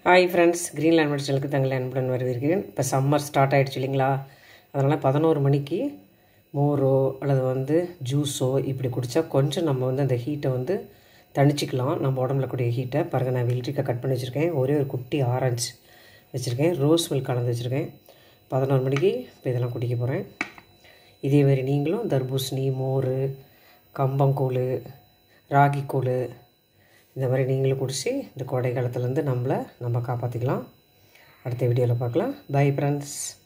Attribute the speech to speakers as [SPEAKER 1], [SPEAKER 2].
[SPEAKER 1] hi friends green land சேனலுக்கு தங்கள் அன்புடன் வரவேற்கிறேன் இப்போ சம்மர் ஸ்டார்ட் ஆகிடுச்சு இல்லைங்களா அதனால் பதினோரு மணிக்கு மோரோ அல்லது வந்து ஜூஸோ இப்படி குடித்தா கொஞ்சம் நம்ம வந்து அந்த ஹீட்டை வந்து தணிச்சிக்கலாம் நம்ம உடம்புல கூடிய ஹீட்டை பாருங்கள் நான் வெள்ளரிக்காய் கட் பண்ணி வச்சுருக்கேன் ஒரே ஒரு குட்டி ஆரஞ்சு வச்சுருக்கேன் ரோஸ் மில்க் கலந்து வச்சுருக்கேன் பதினோரு மணிக்கு இப்போ இதெல்லாம் குடிக்க போகிறேன் இதே மாதிரி நீங்களும் தர்பூசணி மோர் கம்பங்கூழ் ராகிக்கூழ் இந்த மாதிரி நீங்களும் குடிச்சு இந்த கோடை காலத்துலேருந்து நம்மளை நம்ம காப்பாற்றிக்கலாம் அடுத்த வீடியோவில் பார்க்கலாம் பை ஃப்ரெண்ட்ஸ்